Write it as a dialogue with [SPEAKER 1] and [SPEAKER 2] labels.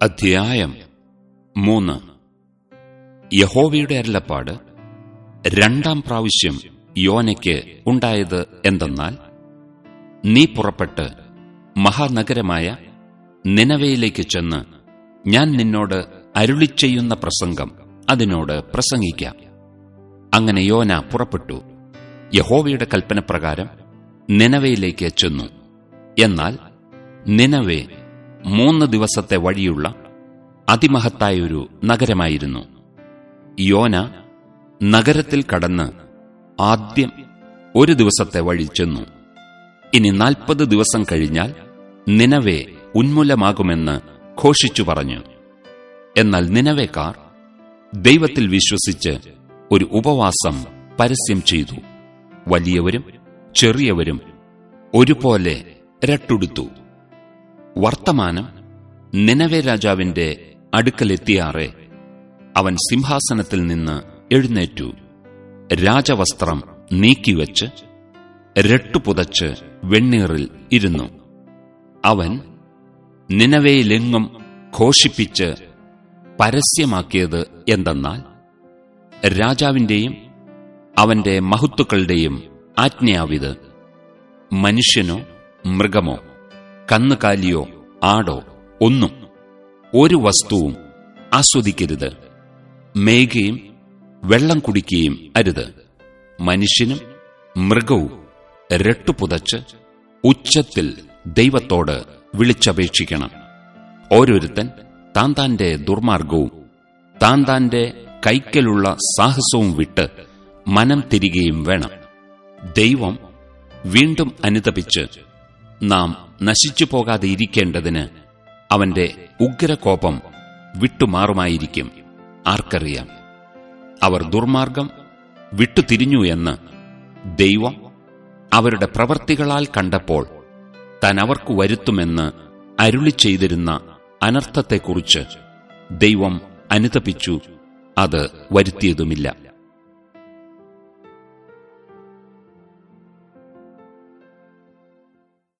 [SPEAKER 1] അധ്യായം മൂന്ന് യഹോവയുടെ അരുളപ്പാട് രണ്ടാം പ്രാവശ്യം യോനയ്ക്ക് ഉണ്ടായത് എന്തെന്നാൽ നീ പുറപ്പെട്ട് മഹാനഗരമായ നിനവയിലേക്ക് ചെന്ന് ഞാൻ നിന്നോട് അരുളിച്ചെയ്യുന്ന പ്രസംഗം അതിനോട് പ്രസംഗിക്കാം അങ്ങനെ യോന പുറപ്പെട്ടു യഹോവയുടെ കൽപ്പനപ്രകാരം നിനവയിലേക്ക് ചെന്നു എന്നാൽ നിനവേ മൂന്ന് ദിവസത്തെ വഴിയുള്ള അതിമഹത്തായൊരു നഗരമായിരുന്നു യോന നഗരത്തിൽ കടന്ന് ആദ്യം ഒരു ദിവസത്തെ വഴി ചെന്നു ഇനി നാൽപ്പത് ദിവസം കഴിഞ്ഞാൽ നിനവേ ഉന്മൂലമാകുമെന്ന് ഘോഷിച്ചു പറഞ്ഞു എന്നാൽ നിനവേക്കാർ ദൈവത്തിൽ വിശ്വസിച്ച് ഒരു ഉപവാസം പരസ്യം ചെയ്തു വലിയവരും ചെറിയവരും ഒരുപോലെ രട്ടുടുത്തു വർത്തമാനം നിനവേ രാജാവിന്റെ അടുക്കലെത്തിയാറെ അവൻ സിംഹാസനത്തിൽ നിന്ന് എഴുന്നേറ്റു രാജവസ്ത്രം നീക്കിവച്ച് രട്ടുപുതച്ച് വെണ്ണീറിൽ ഇരുന്നു അവൻ നിനവയിലെങ്ങും ഘോഷിപ്പിച്ച് പരസ്യമാക്കിയത് എന്തെന്നാൽ രാജാവിന്റെയും അവന്റെ മഹത്തുക്കളുടെയും ആജ്ഞയാവിത് മനുഷ്യനോ മൃഗമോ കന്നുകാലിയോ ആടോ ഒന്നും ഒരു വസ്തുവും ആസ്വദിക്കരുത് മേഘയും വെള്ളം കുടിക്കുകയും അരുത് മനുഷ്യനും മൃഗവും രട്ടുപുതച്ച് ഉച്ചത്തിൽ ദൈവത്തോട് വിളിച്ചപേക്ഷിക്കണം ഓരോരുത്തൻ താൻ താന്റെ ദുർമാർഗവും താൻ താന്റെ കൈക്കലുള്ള സാഹസവും വിട്ട് മനം തിരികെയും വേണം ദൈവം വീണ്ടും അനുതപിച്ച് നാം നശിച്ചു പോകാതെ ഇരിക്കേണ്ടതിന് അവന്റെ ഉഗ്രകോപം വിട്ടുമാറുമായിരിക്കും ആർക്കറിയാം അവർ ദുർമാർഗം വിട്ടുതിരിഞ്ഞു എന്ന് ദൈവം അവരുടെ പ്രവർത്തികളാൽ കണ്ടപ്പോൾ താൻ അവർക്ക് വരുത്തുമെന്ന് അരുളി ചെയ്തിരുന്ന അനർത്ഥത്തെക്കുറിച്ച് ദൈവം അനുതപിച്ചു അത് വരുത്തിയതുമില്ല